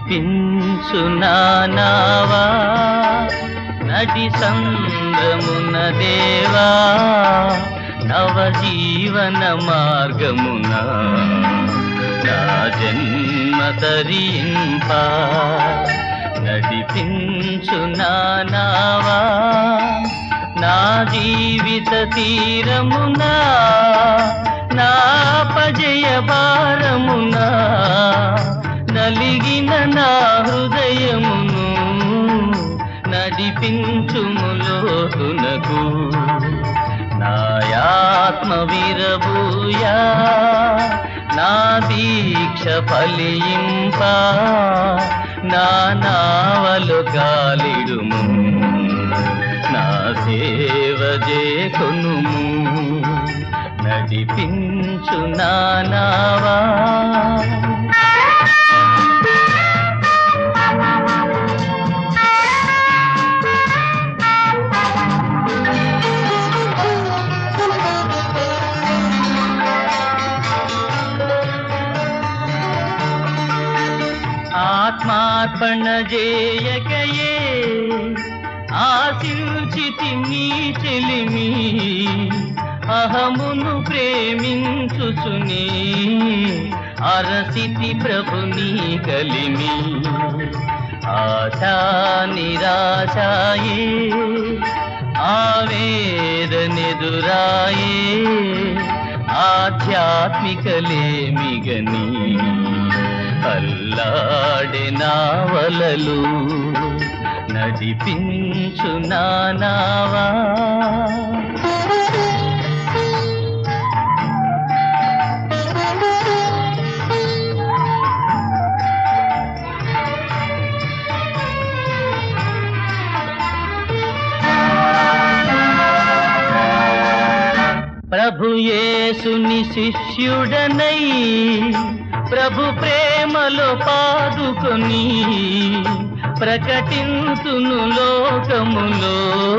నడిపించు నానావా నడి సంద్రమున దేవా నవజీవన మార్గమున నా జన్మ తరింప నడిపించు నానావా నా జీవిత తీరమునా నా పజయ భారమునా నలిగిన నా హృదయమును నడిపించుములోతునకు నాయాత్మ విరబూయా నా దీక్ష ఫలింప నా నావలు గాలిడుము నా సేవ చేకొనుము నడిపించు నానావా ఆత్మార్పణ చేయకయే ఆశించితి నీ చెలిమి అహమును ప్రేమించుచుని అరసితి ప్రభుని కలిమి ఆశా నిరాశాయే ఆవేదనెదురాయే ఆధ్యాత్మికలేమిగని అల్లాడే నావలలు నడిపించు నానావా ప్రభు యేసుని శిష్యుడనై ప్రభు ప్రేమలో పాదుకొని ప్రకటింతును లోకములో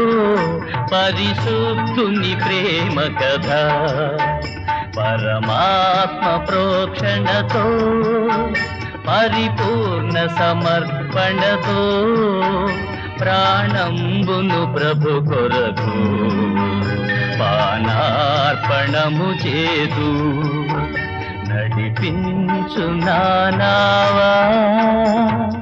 పరిశుద్ధుని ప్రేమ కథ పరమాత్మ ప్రోక్షణతో పరిపూర్ణ సమర్పణతో ప్రాణంబును ప్రభు కొరకు పానార్పణము చేదు నడిపించు నానావా